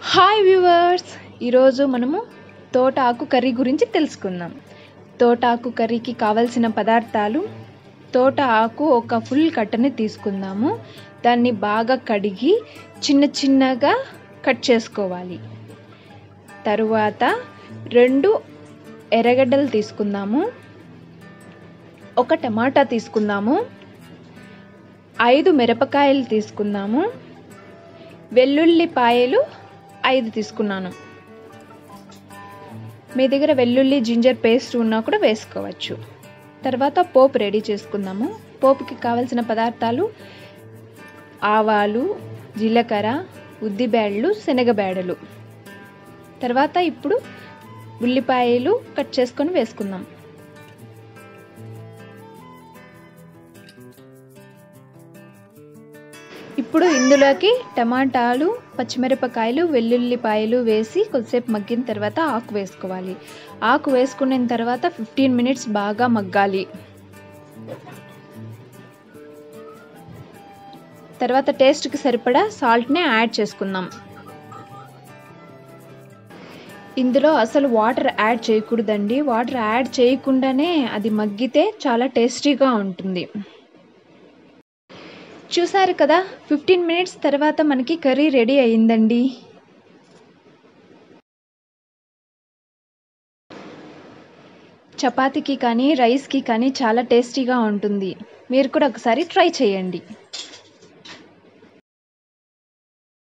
hi viewers ఈరోజు మనము తోటాకు కర్రీ గురించి తెలుసుకుందాం తోటాకు కర్రీకి కావలసిన పదార్థాలు తోట ఆకు ఒక ఫుల్ కట్టని తీసుకుందాము దాన్ని బాగా కడిగి చిన్న చిన్నగా కట్ చేసుకోవాలి తరువాత రెండు ఎర్రగడ్డలు తీసుకుందాము ఒక టమాటా తీసుకుందాము ఐదు మిరపకాయలు తీసుకుందాము వెల్లుల్లిపాయలు ఐదు తీసుకున్నాను మీ దగ్గర వెల్లుల్లి జింజర్ పేస్ట్ ఉన్నా కూడా వేసుకోవచ్చు తర్వాత పోపు రెడీ చేసుకుందాము పోపుకి కావలసిన పదార్థాలు ఆవాలు జీలకర్ర ఉద్దిబేడలు శనగబేడలు తర్వాత ఇప్పుడు ఉల్లిపాయలు కట్ చేసుకొని వేసుకుందాం ఇప్పుడు ఇందులోకి టమాటాలు పచ్చిమిరపకాయలు వెల్లుల్లిపాయలు వేసి కొద్దిసేపు మగ్గిన తర్వాత ఆకు వేసుకోవాలి ఆకు వేసుకున్న తర్వాత ఫిఫ్టీన్ మినిట్స్ బాగా మగ్గాలి తర్వాత టేస్ట్కి సరిపడా సాల్ట్ని యాడ్ చేసుకుందాం ఇందులో అసలు వాటర్ యాడ్ చేయకూడదండి వాటర్ యాడ్ చేయకుండానే అది మగ్గితే చాలా టేస్టీగా ఉంటుంది చూసారు కదా ఫిఫ్టీన్ మినిట్స్ తర్వాత మనకి కర్రీ రెడీ అయిందండి చపాతీకి కానీ రైస్కి కానీ చాలా టేస్టీగా ఉంటుంది మీరు కూడా ఒకసారి ట్రై చేయండి